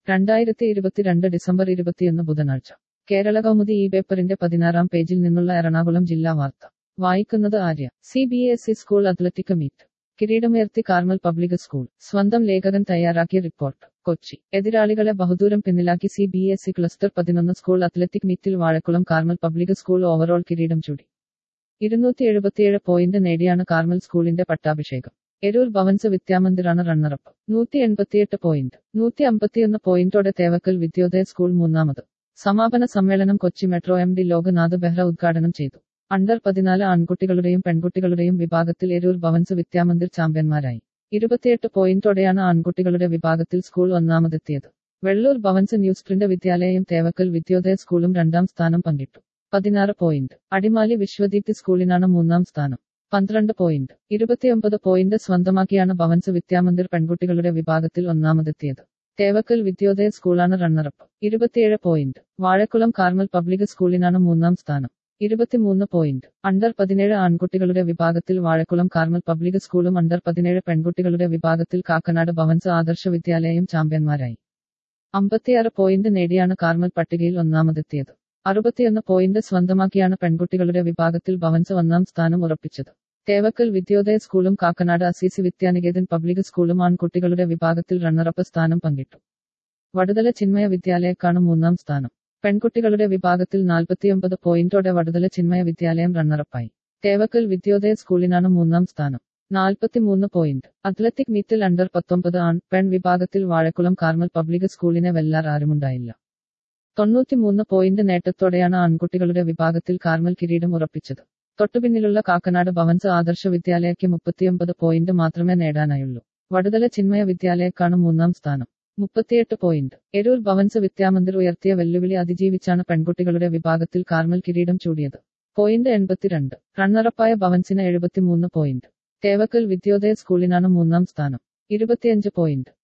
രണ്ടായിരത്തി ഇരുപത്തിരണ്ട് ഡിസംബർ ഇരുപത്തിയൊന്ന് ബുധനാഴ്ച കേരള കൗമുദി ഈ പേപ്പറിന്റെ പതിനാറാം പേജിൽ നിന്നുള്ള എറണാകുളം ജില്ലാ വാർത്ത വായിക്കുന്നത് Arya C B S E school athletic meet കിരീടമുയർത്തി കാർമൽ പബ്ലിക് സ്കൂൾ സ്വന്തം ലേഖകൻ തയ്യാറാക്കിയ റിപ്പോർട്ട് കൊച്ചി എതിരാളികളെ ബഹുദൂരം പിന്നിലാക്കി C B S E cluster പതിനൊന്ന് സ്കൂൾ അത്ലറ്റിക് മീറ്റിൽ Vazhakulam Carmel public school overall കിരീടം ചൂടി ഇരുന്നൂറ്റി എഴുപത്തിയേഴ് പോയിന്റ് നേടിയാണ് കാർമൽ സ്കൂളിന്റെ പട്ടാഭിഷേകം എരൂർ ഭവൻസ് വിദ്യാമന്ദിറാണ് റണ്ണറപ്പ് നൂറ്റി എൺപത്തിയെട്ട് പോയിന്റ് നൂറ്റി അമ്പത്തിയൊന്ന് പോയിന്റോടെ തേവക്കൽ വിദ്യോദയ സ്കൂൾ മൂന്നാമത് സമാപന സമ്മേളനം Kochi metro M D Loknath Behera ഉദ്ഘാടനം ചെയ്തു അണ്ടർ പതിനാല് ആൺകുട്ടികളുടെയും പെൺകുട്ടികളുടെയും വിഭാഗത്തിൽ എരൂർ ഭവൻസ് വിദ്യാമന്ദിർ ചാമ്പ്യന്മാരായി ഇരുപത്തിയെട്ട് പോയിന്റോടെയാണ് ആൺകുട്ടികളുടെ വിഭാഗത്തിൽ സ്കൂൾ ഒന്നാമതെത്തിയത് വെള്ളൂർ ഭവൻസ് ന്യൂസ് പ്രിന്റ് വിദ്യാലയം തേവക്കൽ വിദ്യോദയ സ്കൂളും രണ്ടാം സ്ഥാനം പങ്കിട്ടു പതിനാറ് പോയിന്റ് അടിമാലി വിശ്വദീപ്തി സ്കൂളിനാണ് മൂന്നാം സ്ഥാനം പന്ത്രണ്ട് പോയിന്റ് ഇരുപത്തിയൊമ്പത് പോയിന്റ് സ്വന്തമാക്കിയാണ് ഭവൻസ് വിദ്യാമന്ദിർ പെൺകുട്ടികളുടെ വിഭാഗത്തിൽ ഒന്നാമതെത്തിയത് തേവക്കൽ വിദ്യോദയ സ്കൂളാണ് റണ്ണറപ്പ് ഇരുപത്തിയേഴ് പോയിന്റ് വാഴക്കുളം കാർമൽ പബ്ലിക് സ്കൂളിനാണ് മൂന്നാം സ്ഥാനം ഇരുപത്തിമൂന്ന് പോയിന്റ് അണ്ടർ പതിനേഴ് ആൺകുട്ടികളുടെ വിഭാഗത്തിൽ വാഴക്കുളം കാർമൽ പബ്ലിക് സ്കൂളും അണ്ടർ പതിനേഴ് പെൺകുട്ടികളുടെ വിഭാഗത്തിൽ കാക്കനാട് ഭവൻസ് ആദർശ വിദ്യാലയം ചാമ്പ്യന്മാരായി അമ്പത്തിയാറ് പോയിന്റ് നേടിയാണ് കാർമൽ പട്ടികയിൽ ഒന്നാമതെത്തിയത് അറുപത്തിയൊന്ന് പോയിന്റ് സ്വന്തമാക്കിയാണ് പെൺകുട്ടികളുടെ വിഭാഗത്തിൽ ഭവൻസ് ഒന്നാം സ്ഥാനം ഉറപ്പിച്ചത് തേവക്കൽ വിദ്യോദയ സ്കൂളും കാക്കനാട് അസീസി വിദ്യാനികേതൻ പബ്ലിക് സ്കൂളും ആൺകുട്ടികളുടെ വിഭാഗത്തിൽ റണ്ണറപ്പ് സ്ഥാനം പങ്കിട്ടു വടുതല ചിന്മയ വിദ്യാലയക്കാണ് മൂന്നാം സ്ഥാനം പെൺകുട്ടികളുടെ വിഭാഗത്തിൽ നാൽപ്പത്തിയൊമ്പത് പോയിന്റോടെ വടുതല ചിന്മയ വിദ്യാലയം റണ്ണറപ്പായി തേവക്കൽ വിദ്യോദയ സ്കൂളിനാണ് മൂന്നാം സ്ഥാനം നാൽപ്പത്തിമൂന്ന് പോയിന്റ് അത്ലറ്റിക് മീറ്റിൽ അണ്ടർ പത്തൊമ്പത് ആൺ പെൺ വിഭാഗത്തിൽ വാഴക്കുളം കാർമൽ പബ്ലിക് സ്കൂളിനെ വെല്ലാർ ആരുമുണ്ടായില്ല തൊണ്ണൂറ്റിമൂന്ന് പോയിന്റ് നേട്ടത്തോടെയാണ് ആൺകുട്ടികളുടെ വിഭാഗത്തിൽ കാർമൽ കിരീടം ഉറപ്പിച്ചത് തൊട്ടുപിന്നിലുള്ള കാക്കനാട് ഭവൻസ് ആദർശ വിദ്യാലയയ്ക്ക് മുപ്പത്തിയൊമ്പത് പോയിന്റ് മാത്രമേ നേടാനായുള്ളൂ വടുതല ചിന്മയ വിദ്യാലയക്കാണ് മൂന്നാം സ്ഥാനം മുപ്പത്തിയെട്ട് പോയിന്റ് എരൂർ ഭവൻസ് വിദ്യാമന്ദിർ ഉയർത്തിയ വെല്ലുവിളി അതിജീവിച്ചാണ് പെൺകുട്ടികളുടെ വിഭാഗത്തിൽ കാർമൽ കിരീടം ചൂടിയത് പോയിന്റ് എൺപത്തിരണ്ട് റണ്ണറപ്പായ ഭവൻസിന് എഴുപത്തിമൂന്ന് പോയിന്റ് തേവക്കൽ വിദ്യോദയ സ്കൂളിനാണ് മൂന്നാം സ്ഥാനം ഇരുപത്തിയഞ്ച് പോയിന്റ്